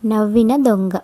నవ్విన దొంగ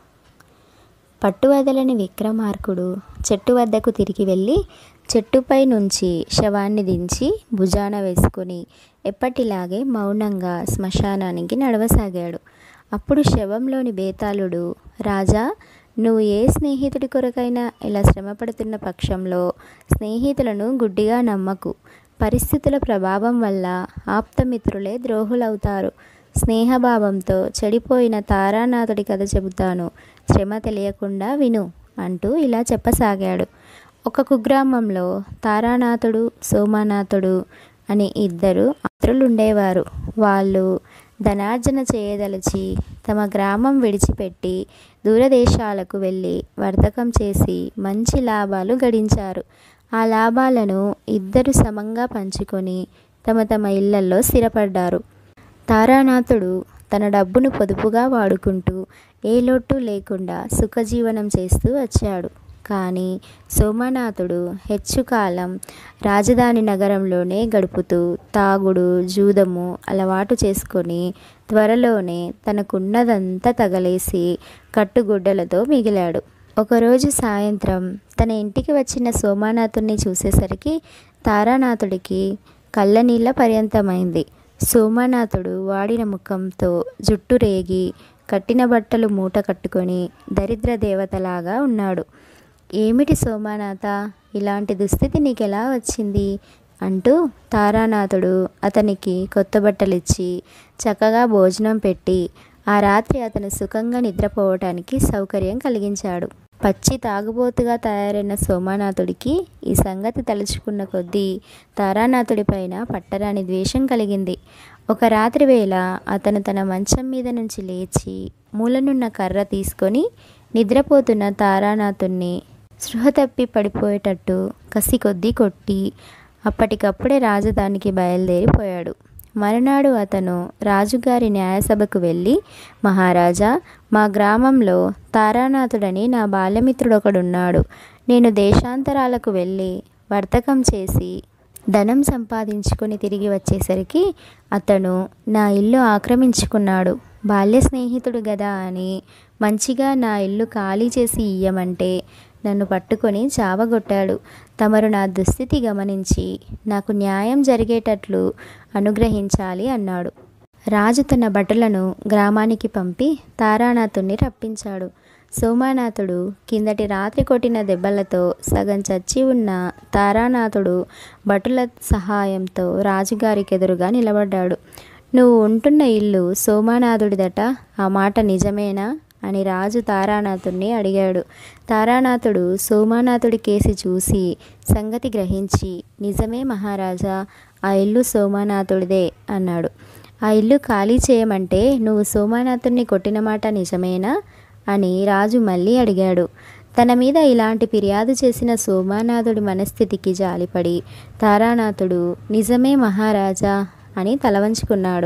పట్టువదలని విక్రమార్కుడు చెట్టు వద్దకు తిరిగి వెళ్ళి చెట్టుపై నుంచి శవాన్ని దించి భుజాన వేసుకుని ఎప్పటిలాగే మౌనంగా శ్మశానానికి నడవసాగాడు అప్పుడు శవంలోని బేతాళుడు రాజా నువ్వు ఏ స్నేహితుడి కొరకైనా ఇలా శ్రమపడుతున్న పక్షంలో స్నేహితులను గుడ్డిగా నమ్మకు పరిస్థితుల ప్రభావం వల్ల ఆప్తమిత్రులే ద్రోహులవుతారు స్నేహభావంతో చెడిపోయిన తారానాథుడి కథ చెబుతాను శ్రమ తెలియకుండా విను అంటూ ఇలా చెప్పసాగాడు ఒక కుగ్రామంలో తారానాథుడు సోమానాథుడు అనే ఇద్దరు మిత్రులుండేవారు వాళ్ళు ధనార్జన చేయదలిచి తమ గ్రామం విడిచిపెట్టి దూరదేశాలకు వెళ్ళి వర్తకం చేసి మంచి లాభాలు గడించారు ఆ లాభాలను ఇద్దరు సమంగా పంచుకొని తమ తమ ఇళ్లలో స్థిరపడ్డారు తారానాథుడు తన డబ్బును పొదుపుగా వాడుకుంటూ ఏ లోటు లేకుండా సుఖజీవనం చేస్తూ వచ్చాడు కానీ సోమనాథుడు హెచ్చుకాలం రాజధాని నగరంలోనే గడుపుతూ తాగుడు జూదము అలవాటు చేసుకొని త్వరలోనే తనకున్నదంతా తగలేసి కట్టుగుడ్డలతో మిగిలాడు ఒకరోజు సాయంత్రం తన ఇంటికి వచ్చిన సోమానాథుడిని చూసేసరికి తారానాథుడికి కళ్ళనీళ్ళ పర్యంతమైంది సోమనాథుడు వాడిన ముఖంతో జుట్టు రేగి కట్టిన బట్టలు మూట కట్టుకొని దరిద్ర దేవతలాగా ఉన్నాడు ఏమిటి సోమానాథ ఇలాంటి దుస్థితి నీకెలా వచ్చింది అంటూ తారానాథుడు అతనికి కొత్త బట్టలిచ్చి చక్కగా భోజనం పెట్టి ఆ రాత్రి అతను సుఖంగా నిద్రపోవటానికి సౌకర్యం కలిగించాడు పచ్చి తాగుబోతుగా తయారైన సోమానాథుడికి ఈ సంగతి తలుచుకున్న కొద్దీ తారానాథుడి పైన పట్టరాని ద్వేషం కలిగింది ఒక రాత్రి వేళ అతను తన మంచం మీద నుంచి లేచి మూలనున్న కర్ర తీసుకొని నిద్రపోతున్న తారానాథుణ్ణి స్పృహ తప్పి పడిపోయేటట్టు కసి కొద్దీ కొట్టి అప్పటికప్పుడే రాజధానికి బయలుదేరిపోయాడు మరునాడు అతను రాజుగారి న్యాయసభకు వెళ్ళి మహారాజా మా గ్రామంలో తారానాథుడని నా బాల్యమిత్రుడొకడున్నాడు నేను దేశాంతరాలకు వెళ్ళి వర్తకం చేసి ధనం సంపాదించుకొని తిరిగి వచ్చేసరికి అతను నా ఇల్లు ఆక్రమించుకున్నాడు బాల్య స్నేహితుడు గదా అని మంచిగా నా ఇల్లు ఖాళీ చేసి ఇయ్యమంటే నన్ను పట్టుకొని చావగొట్టాడు తమరు నా దుస్థితి గమనించి నాకు న్యాయం జరిగేటట్లు అనుగ్రహించాలి అన్నాడు రాజు తన భటులను గ్రామానికి పంపి తారానాథుణ్ణి రప్పించాడు సోమానాథుడు కిందటి రాత్రి కొట్టిన దెబ్బలతో సగం చచ్చి ఉన్న తారానాథుడు భటుల సహాయంతో రాజుగారికి ఎదురుగా నిలబడ్డాడు నువ్వు ఉంటున్న ఇల్లు సోమానాథుడిదట ఆ మాట నిజమేనా అని రాజు తారానాథుడిని అడిగాడు తారానాథుడు సోమానాథుడి కేసి చూసి సంగతి గ్రహించి నిజమే మహారాజా ఆ ఇల్లు సోమానాథుడిదే అన్నాడు ఆ ఇల్లు ఖాళీ చేయమంటే నువ్వు సోమానాథుడిని కొట్టిన మాట నిజమేనా అని రాజు మళ్ళీ అడిగాడు తన మీద ఇలాంటి ఫిర్యాదు చేసిన సోమానాథుడి మనస్థితికి జాలిపడి తారానాథుడు నిజమే మహారాజా అని తలవంచుకున్నాడు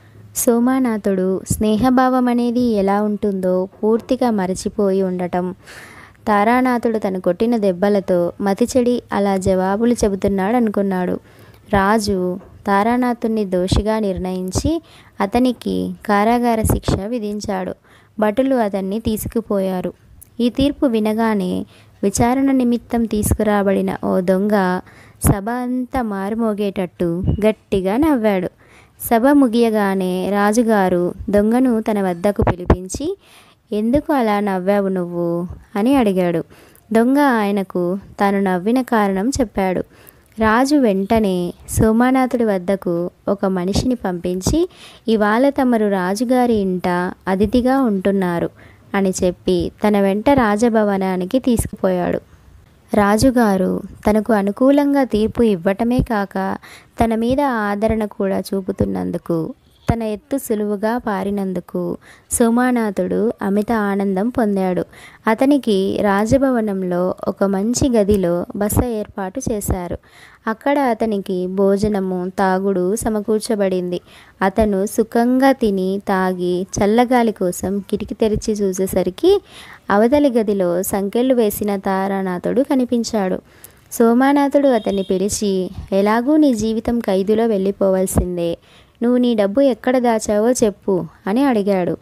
సోమానాథుడు స్నేహభావం అనేది ఎలా ఉంటుందో పూర్తిగా మరచిపోయి ఉండటం తారానాథుడు తను కొట్టిన దెబ్బలతో మతిచెడి అలా జవాబులు చెబుతున్నాడు అనుకున్నాడు రాజు తారానాథుణ్ణి దోషిగా నిర్ణయించి అతనికి కారాగార శిక్ష విధించాడు భటులు అతన్ని తీసుకుపోయారు ఈ తీర్పు వినగానే విచారణ నిమిత్తం తీసుకురాబడిన ఓ దొంగ సభ అంతా మారుమోగేటట్టు గట్టిగా నవ్వాడు సభ ముగియగానే రాజుగారు దొంగను తన వద్దకు పిలిపించి ఎందుకు అలా నవ్వావు నువ్వు అని అడిగాడు దొంగ ఆయనకు తాను నవ్విన కారణం చెప్పాడు రాజు వెంటనే సోమానాథుడి వద్దకు ఒక మనిషిని పంపించి ఇవాళ తమరు రాజుగారి ఇంట అతిథిగా ఉంటున్నారు అని చెప్పి తన వెంట రాజభవనానికి తీసుకుపోయాడు రాజుగారు తనకు అనుకూలంగా తీర్పు ఇవ్వటమే కాక తన మీద ఆదరణ కూడా చూపుతున్నందుకు తన ఎత్తు సులువుగా పారినందుకు సోమానాథుడు అమిత ఆనందం పొందాడు అతనికి రాజభవనంలో ఒక మంచి గదిలో బస ఏర్పాటు చేశారు అక్కడ అతనికి భోజనము తాగుడు సమకూర్చబడింది అతను సుఖంగా తిని తాగి చల్లగాలి కోసం కిటికీ తెరిచి చూసేసరికి అవతలి గదిలో సంకెళ్ళు వేసిన తారానాథుడు కనిపించాడు సోమానాథుడు అతన్ని పిలిచి ఎలాగూ నీ జీవితం ఖైదులో వెళ్ళిపోవలసిందే నువ్వు నీ డబ్బు ఎక్కడ దాచావో చెప్పు అని అడిగాడు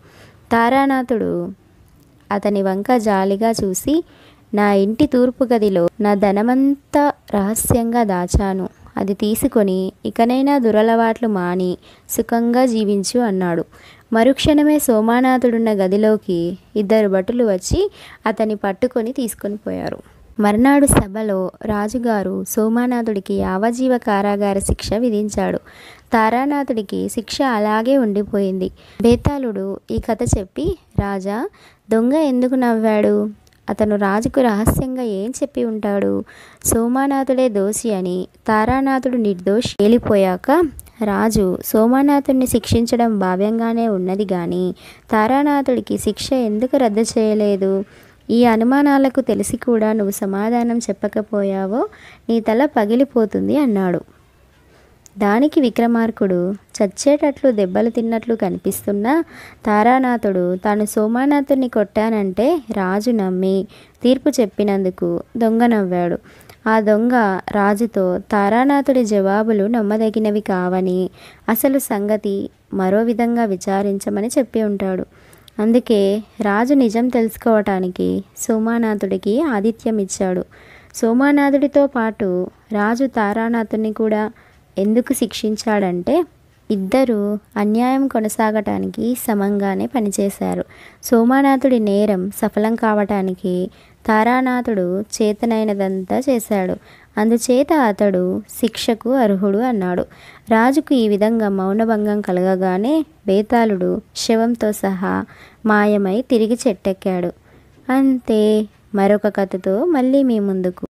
తారానాథుడు అతని వంక జాలిగా చూసి నా ఇంటి తూర్పు గదిలో నా ధనమంతా రహస్యంగా దాచాను అది తీసుకొని ఇకనైనా దురలవాట్లు మాని సుఖంగా జీవించు అన్నాడు మరుక్షణమే సోమానాథుడున్న గదిలోకి ఇద్దరు భటులు వచ్చి అతన్ని పట్టుకొని తీసుకొని పోయారు మర్నాడు సభలో రాజుగారు సోమానాథుడికి యావజీవ కారాగార శిక్ష విధించాడు తారానాథుడికి శిక్ష అలాగే ఉండిపోయింది బేతాళుడు ఈ కథ చెప్పి రాజా దొంగ ఎందుకు నవ్వాడు అతను రాజుకు రహస్యంగా ఏం చెప్పి ఉంటాడు సోమానాథుడే దోషి అని తారానాథుడు నిర్దోషి తేలిపోయాక రాజు సోమానాథుడిని శిక్షించడం భావ్యంగానే ఉన్నది కానీ తారానాథుడికి శిక్ష ఎందుకు రద్దు చేయలేదు ఈ అనుమానాలకు తెలిసి కూడా నువ్వు సమాధానం చెప్పకపోయావో నీ తల పగిలిపోతుంది అన్నాడు దానికి విక్రమార్కుడు చచ్చేటట్లు దెబ్బలు తిన్నట్లు కనిపిస్తున్నా తారానాథుడు తాను సోమానాథుడిని కొట్టానంటే రాజు నమ్మి తీర్పు చెప్పినందుకు దొంగ నవ్వాడు ఆ దొంగ రాజుతో తారానాథుడి జవాబులు నమ్మదగినవి కావని అసలు సంగతి మరో విధంగా విచారించమని చెప్పి ఉంటాడు అందుకే రాజు నిజం తెలుసుకోవటానికి సోమానాథుడికి ఆతిథ్యం ఇచ్చాడు సోమానాథుడితో పాటు రాజు తారానాథుని కూడా ఎందుకు శిక్షించాడంటే ఇద్దరు అన్యాయం కొనసాగటానికి సమంగానే పనిచేశారు సోమానాథుడి నేరం సఫలం కావటానికి తారానాథుడు చేతనైనదంతా చేశాడు అందుచేత అతడు శిక్షకు అర్హుడు అన్నాడు రాజుకు ఈ విధంగా మౌనభంగం కలగగానే బేతాళుడు శవంతో సహా మాయమై తిరిగి చెట్టెక్కాడు అంతే మరొక కథతో మళ్ళీ మీ ముందుకు